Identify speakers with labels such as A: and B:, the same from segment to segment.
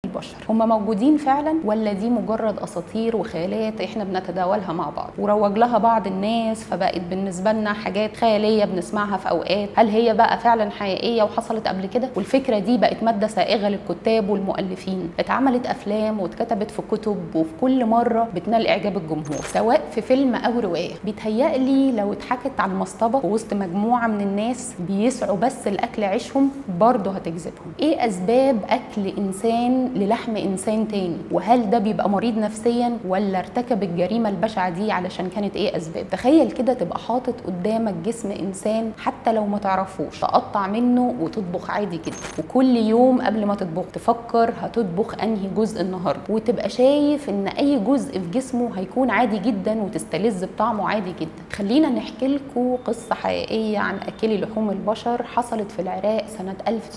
A: البشر هم موجودين فعلا ولا دي مجرد اساطير وخيالات احنا بنتداولها مع بعض وروج لها بعض الناس فبقت بالنسبه لنا حاجات خياليه بنسمعها في اوقات هل هي بقى فعلا حقيقيه وحصلت قبل كده والفكره دي بقت ماده سائغه للكتاب والمؤلفين اتعملت افلام واتكتبت في كتب وفي كل مره بتنال اعجاب الجمهور سواء في فيلم او روايه بيتهيألي لو اتحكت على المصطبه وسط مجموعه من الناس بيسعوا بس لاكل عيشهم برضه هتجذبهم ايه اسباب اكل انسان للحم انسان تاني وهل ده بيبقى مريض نفسيا ولا ارتكب الجريمه البشعه دي علشان كانت ايه اسباب تخيل كده تبقى حاطط قدامك جسم انسان حتى لو ما تعرفوش تقطع منه وتطبخ عادي جدا وكل يوم قبل ما تطبخ تفكر هتطبخ انهي جزء النهارده وتبقى شايف ان اي جزء في جسمه هيكون عادي جدا وتستلذ بطعمه عادي جدا خلينا نحكي لكم قصه حقيقيه عن اكلي لحوم البشر حصلت في العراق سنه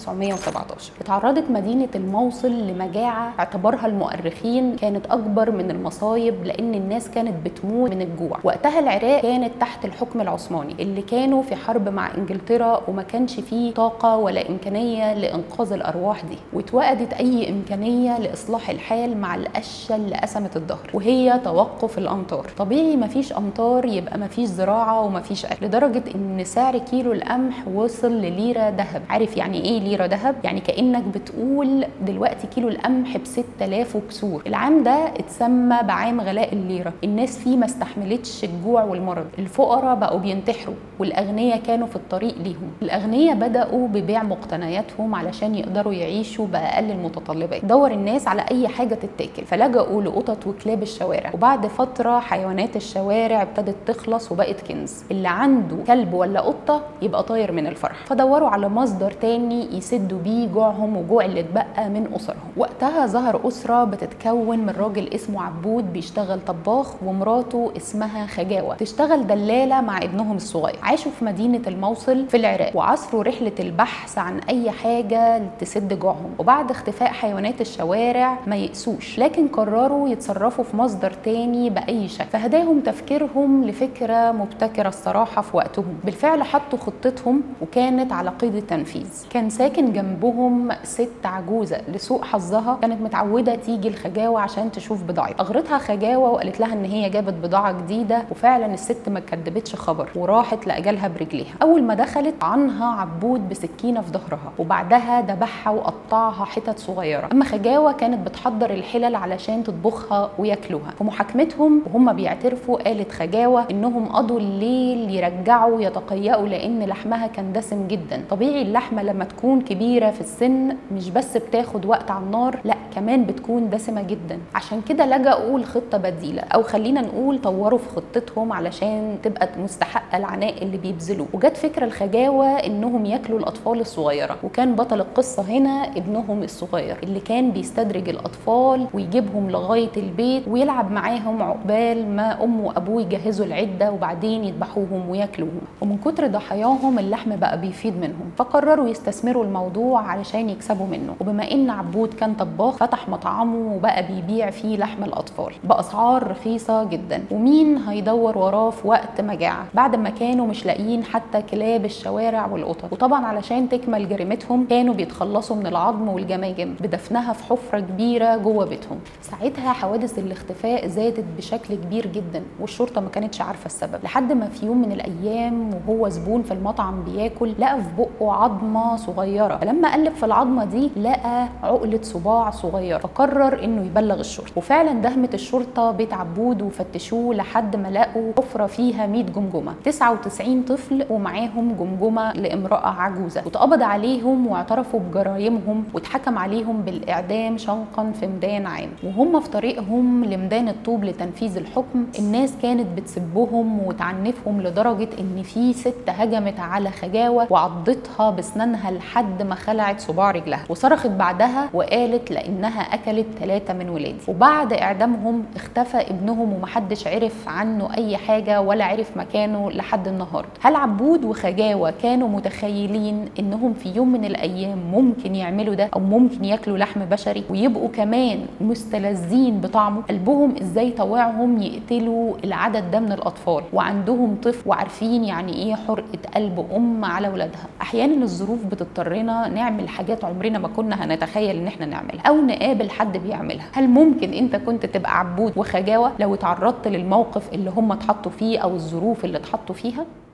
A: 1917 اتعرضت مدينه الموصل لمجاعه اعتبرها المؤرخين كانت اكبر من المصايب لان الناس كانت بتموت من الجوع وقتها العراق كانت تحت الحكم العثماني اللي كانوا في حرب مع انجلترا وما كانش فيه طاقه ولا امكانيه لانقاذ الارواح دي واتوقدت اي امكانيه لاصلاح الحال مع القشه اللي قسمت الظهر وهي توقف الامطار طبيعي مفيش امطار يبقى مفيش زراعه ومفيش اكل لدرجه ان سعر كيلو القمح وصل لليره ذهب عارف يعني ايه ليره ذهب يعني كانك بتقول دلوقتي كيلو القمح ب 6000 وكسور العام ده اتسمى بعام غلاء الليره الناس فيه ما استحملتش الجوع والمرض الفقراء بقوا بينتحروا والاغنياء كانوا في الطريق ليهم الاغنياء بداوا ببيع مقتنياتهم علشان يقدروا يعيشوا باقل المتطلبات دور الناس على اي حاجه تتاكل فلجأوا لقطط وكلاب الشوارع وبعد فتره حيوانات الشوارع ابتدت تخلص وبقت كنز اللي عنده كلب ولا قطه يبقى طاير من الفرح فدوروا على مصدر تاني يسدوا بيه جوعهم وجوع اللي اتبقى من اسرهم وقتها ظهر اسره بتتكون من راجل اسمه عبود بيشتغل طباخ ومراته اسمها خجاوه تشتغل دلاله مع ابنهم الصغير عاشوا في مدينه الموصل في العراق وعصروا رحله البحث عن اي حاجه تسد جوعهم وبعد اختفاء حيوانات الشوارع ما يأسوش لكن قرروا يتصرفوا في مصدر تاني باي شكل فهداهم تفكيرهم لفكره مبتكره الصراحه في وقتهم بالفعل حطوا خطتهم وكانت على قيد التنفيذ كان ساكن جنبهم ست عجوزه لسوء حظها كانت متعوده تيجي الخجاوه عشان تشوف بضاعتها اغرتها خجاوه وقالت لها ان هي جابت بضاعه جديده وفعلا الست ما كدبتش خبر وراحت لاجلها برجليها اول ما دخلت عنها عبود بسكينه في ظهرها وبعدها ذبحها وقطعها حتت صغيره اما خجاوه كانت بتحضر الحلل علشان تطبخها وياكلوها في محاكمتهم وهم بيعترفوا قالت خجاوه انهم قضوا الليل يرجعوا يتقيأوا لان لحمها كان دسم جدا طبيعي اللحمه لما تكون كبيره في السن مش بس بتاخد وقت على النار لا كمان بتكون دسمه جدا عشان كده لجأوا لخطه بديله او خلينا نقول طوروا في خطتهم علشان تبقى مستحقه العناء اللي بيبذلوه وجت فكره الخجاوه انهم ياكلوا الاطفال الصغيره وكان بطل القصه هنا ابنهم الصغير اللي كان بيستدرج الاطفال ويجيبهم لغايه البيت ويلعب معاهم عقبال ما امه وابوه يجهزوا العده وبعدين يذبحوهم وياكلوهم ومن كتر ضحاياهم اللحم بقى بيفيض منهم فقرروا يستثمروا الموضوع علشان يكسبوا منه وبما ان عبود كان طباخ فتح مطعمه وبقى بيبيع فيه لحم الاطفال باسعار رخيصه جدا ومين هيدور وراه في وقت مجاعه بعد ما كانوا مش لاقيين حتى كلاب الشوارع والقطط وطبعا علشان تكمل جريمتهم كانوا بيتخلصوا من العظم والجماجم بدفنها في حفره كبيره جوه بيتهم ساعتها حوادث الاختفاء زادت بشكل كبير جدا والشرطه ما كانتش عارفه السبب لحد ما في يوم من الايام وهو زبون في المطعم بياكل لقى في بقه عظمه صغيره فلما قلب في العظمه دي لقى عقله صباع صغير فقرر انه يبلغ الشرطه وفعلا دهمت الشرطه بيت عبود وفتشوه لحد ما لقوا حفره فيها 100 جمجمه 99 طفل ومعاهم جمجمه لامراه عجوزه واتقبض عليهم واعترفوا بجرايمهم واتحكم عليهم بالاعدام شنقا في ميدان عام وهم في طريقهم لميدان الطوب لتنفيذ الحكم الناس كانت بتسبهم وتعنفهم لدرجه ان في ست هجمت على خجاوه وعضتها باسنانها لحد ما خلعت صباع رجلها وصرخت بعدها وقالت لانها اكلت ثلاثه من ولادي وبعد اعدامهم اختفى ابنهم ومحدش عرف عنه اي حاجه ولا عرف مكانه لحد النهارده هل عبود وخجاوه كانوا متخيلين انهم في يوم من الايام ممكن يعملوا ده او ممكن ياكلوا لحم بشري ويبقوا كمان مستلذين بطعمه قلبهم ازاي طوعهم يقتلوا العدد ده من الاطفال وعندهم طفل وعارفين يعني ايه حرقه قلب ام على ولادها احيانا الظروف بتضطرنا نعمل حاجات عمرنا ما كنا هنتخيل ان احنا نعملها بيعملها او نقابل حد بيعملها هل ممكن انت كنت تبقى عبود وخجاوه لو اتعرضت للموقف اللي هم اتحطوا فيه او الظروف اللي اتحطوا فيها